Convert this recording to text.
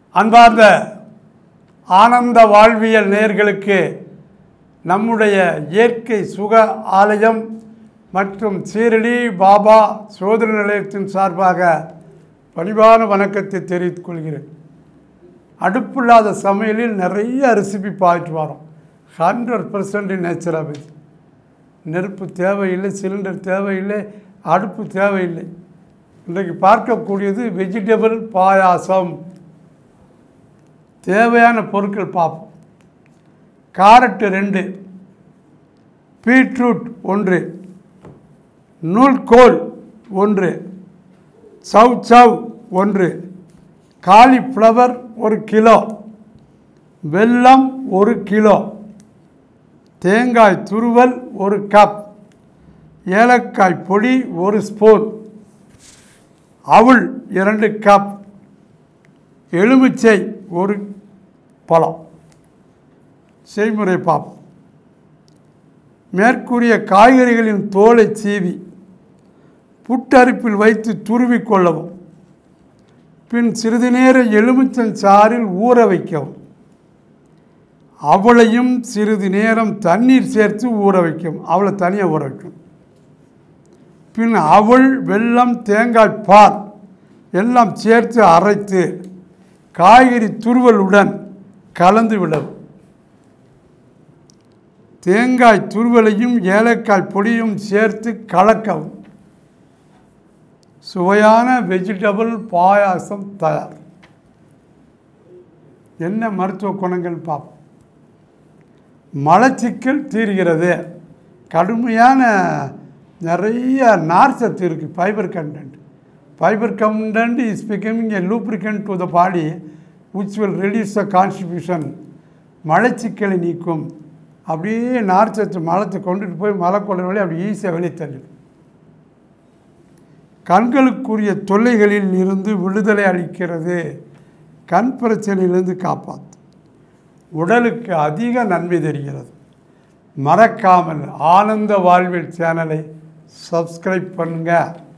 அன்பார்ந்த ஆனந்த வாழ்வியல் நேயர்களுக்கு நம்முடைய இயற்கை சுக ஆலயம் மற்றும் சீரடி பாபா சோதனை நிலையத்தின் சார்பாக பணிவான வணக்கத்தை தெரிவித்துக் கொள்கிறேன் அடுப்பில்லாத சமையலில் நிறைய ரெசிபி பார்த்துட்டு வரோம் ஹண்ட்ரட் பர்சன்ட் நேச்சுராபதி நெருப்பு தேவையில்லை சிலிண்டர் தேவையில்லை அடுப்பு தேவையில்லை இன்றைக்கு பார்க்கக்கூடியது வெஜிடபிள் பாயாசம் தேவையான பொருட்கள் பார்ப்போம் காரட்டு ரெண்டு பீட்ரூட் ஒன்று நூல்கோல் ஒன்று சவ் சவ் ஒன்று காலிஃப்ளவர் ஒரு கிலோ வெல்லம் ஒரு கிலோ தேங்காய் துருவல் ஒரு கப் ஏலக்காய் பொடி ஒரு ஸ்பூன் அவுள் இரண்டு கப் எலுமிச்சை ஒரு பழம் செய்முறை பார்ப்போம் மேற்கூறிய காய்கறிகளின் தோலை சீவி புட்டரிப்பில் வைத்து துருவிக் கொள்ளவும் பின் சிறிது நேரம் எலுமிச்சம் சாறில் ஊற வைக்கவும் அவளையும் சிறிது நேரம் தண்ணீர் சேர்த்து ஊற வைக்கும் அவளை தனியாக ஊற வைக்கும் பின் அவள் வெல்லம் தேங்காய் பால் எல்லாம் சேர்த்து அரைத்து காய்கறி துருவலுடன் கலந்து விடவும் தேங்காய் துருவலையும் ஏலக்காய் பொடியும் சேர்த்து கலக்கவும் சுவையான வெஜிடபிள் பாயாசம் தயார் என்ன மருத்துவ குணங்கள் பார்ப்போம் மலச்சிக்கல் தீர்கிறது கடுமையான நிறைய நார்ச்சத்து இருக்குது fibre content fibre content is becoming a lubricant to the body which will reduce the constipation மலச்சிக்கலை நீக்கும் அப்படியே நார்ச்சத்து மலத்தை கொண்டுட்டு போய் மலைக்குள்ள வழி அப்படி ஈஸியாக வெளியே தள்ளிடும் கண்களுக்குரிய தொல்லைகளில் இருந்து விடுதலை அளிக்கிறது கண் பிரச்சனையிலிருந்து காப்பாற்றும் உடலுக்கு அதிக நன்மை தெரிகிறது மறக்காமல் ஆனந்த வாழ்வில் சேனலை சப்ஸ்கிரைப் பண்ணுங்கள்